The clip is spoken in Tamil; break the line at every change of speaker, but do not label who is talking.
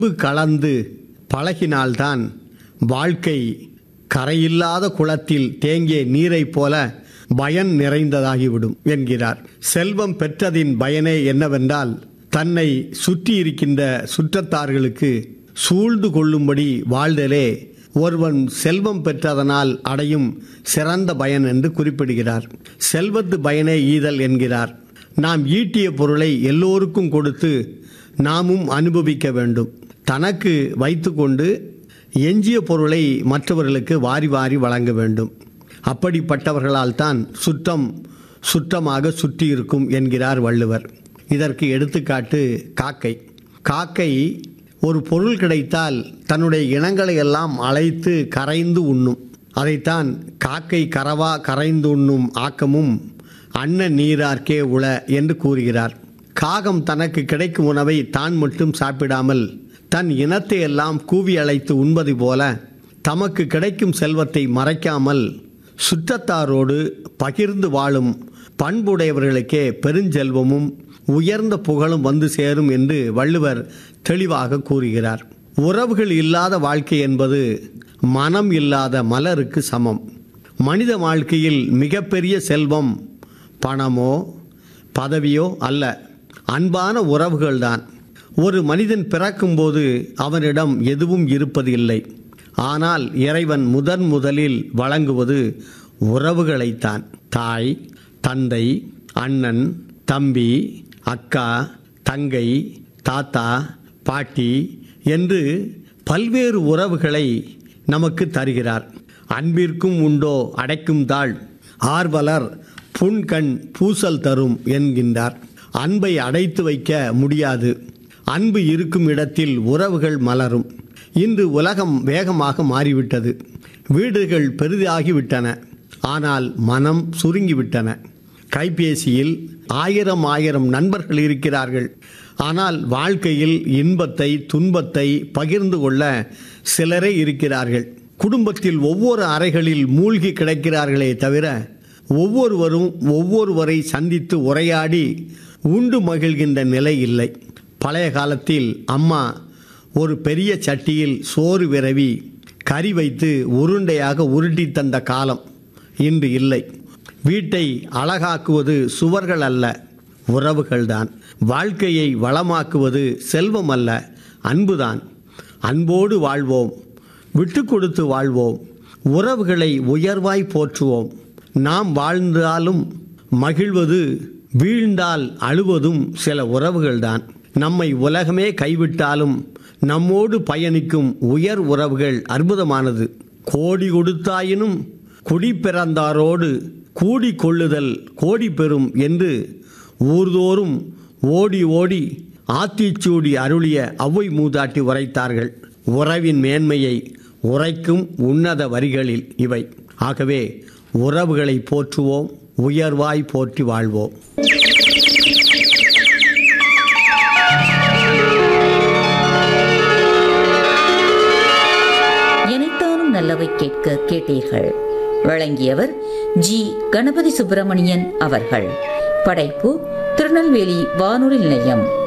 அன்பு கலந்து பழகினால்தான் வாழ்க்கை கரையில்லாத குளத்தில் தேங்கிய நீரைப் போல பயன் நிறைந்ததாகிவிடும் என்கிறார் செல்வம் பெற்றதின் பயனே என்னவென்றால் தன்னை சுற்றி இருக்கின்ற சுற்றத்தார்களுக்கு சூழ்ந்து கொள்ளும்படி வாழ்தலே ஒருவன் செல்வம் பெற்றதனால் அடையும் சிறந்த பயன் என்று குறிப்பிடுகிறார் செல்வத்து பயனே ஈதல் என்கிறார் நாம் ஈட்டிய பொருளை எல்லோருக்கும் கொடுத்து நாமும் அனுபவிக்க வேண்டும் தனக்கு வைத்துக்கொண்டு எஞ்சிய பொருளை மற்றவர்களுக்கு வாரி வாரி வழங்க வேண்டும் அப்படிப்பட்டவர்களால் தான் சுற்றம் சுற்றமாக சுற்றி இருக்கும் என்கிறார் வள்ளுவர் இதற்கு எடுத்துக்காட்டு காக்கை காக்கை ஒரு பொருள் கிடைத்தால் தன்னுடைய இனங்களை எல்லாம் அழைத்து கரைந்து உண்ணும் அதைத்தான் காக்கை கரவா கரைந்து உண்ணும் ஆக்கமும் அன்ன நீரார்க்கே உள என்று கூறுகிறார் காகம் தனக்கு கிடைக்கும் உணவை தான் மட்டும் சாப்பிடாமல் தன் இனத்தை எல்லாம் கூவி அழைத்து உண்பது போல தமக்கு கிடைக்கும் செல்வத்தை மறைக்காமல் சுற்றத்தாரோடு பகிர்ந்து வாழும் பண்புடையவர்களுக்கே பெருஞ்செல்வமும் உயர்ந்த புகழும் வந்து சேரும் என்று வள்ளுவர் தெளிவாக கூறுகிறார் உறவுகள் இல்லாத வாழ்க்கை என்பது மனம் இல்லாத மலருக்கு சமம் மனித வாழ்க்கையில் மிகப்பெரிய செல்வம் பணமோ பதவியோ அல்ல அன்பான உறவுகள்தான் ஒரு மனிதன் பிறக்கும்போது அவனிடம் எதுவும் இருப்பது இல்லை ஆனால் இறைவன் முதன் முதலில் வழங்குவது உறவுகளைத்தான் தாய் தந்தை அண்ணன் தம்பி அக்கா தங்கை தாத்தா பாட்டி என்று பல்வேறு உறவுகளை நமக்கு தருகிறார் அன்பிற்கும் உண்டோ அடைக்கும் தாழ் ஆர்வலர் புண்கண் பூசல் தரும் என்கின்றார் அன்பை அடைத்து வைக்க முடியாது அன்பு இருக்கும் இடத்தில் உறவுகள் மலரும் இன்று உலகம் வேகமாக மாறிவிட்டது வீடுகள் பெரிதாகிவிட்டன ஆனால் மனம் சுருங்கிவிட்டன கைபேசியில் ஆயிரம் ஆயிரம் நண்பர்கள் இருக்கிறார்கள் ஆனால் வாழ்க்கையில் இன்பத்தை துன்பத்தை பகிர்ந்து கொள்ள சிலரே இருக்கிறார்கள் குடும்பத்தில் ஒவ்வொரு அறைகளில் மூழ்கி கிடக்கிறார்களே தவிர ஒவ்வொருவரும் ஒவ்வொருவரை சந்தித்து உரையாடி உண்டு மகிழ்கின்ற நிலை இல்லை பழைய காலத்தில் அம்மா ஒரு பெரிய சட்டியில் சோறு விரவி கறி வைத்து உருண்டையாக உருட்டி தந்த காலம் இன்று இல்லை வீட்டை அழகாக்குவது சுவர்கள் அல்ல உறவுகள்தான் வாழ்க்கையை வளமாக்குவது செல்வம் அல்ல அன்புதான் அன்போடு வாழ்வோம் விட்டு கொடுத்து வாழ்வோம் உறவுகளை உயர்வாய் போற்றுவோம் நாம் வாழ்ந்தாலும் மகிழ்வது வீழ்ந்தால் அழுவதும் சில உறவுகள்தான் நம்மை உலகமே கைவிட்டாலும் நம்மோடு பயணிக்கும் உயர் உறவுகள் அற்புதமானது கோடி கொடுத்தாயினும் குடி பிறந்தாரோடு கூடி கொள்ளுதல் கோடி பெறும் என்று ஊர்தோறும் ஓடி ஓடி ஆத்திச்சூடி அருளிய அவ்வை மூதாட்டி உரைத்தார்கள் உறவின் மேன்மையை உரைக்கும் உன்னத வரிகளில் இவை ஆகவே உறவுகளை போற்றுவோம் உயர்வாய் போற்றி வாழ்வோம்
எனைத்தானும் நல்லவை கேட்க கேட்டீர்கள் வழங்கியவர் ஜி கணபதி சுப்பிரமணியன் அவர்கள் படைப்பு திருநெல்வேலி வானொலி நிலையம்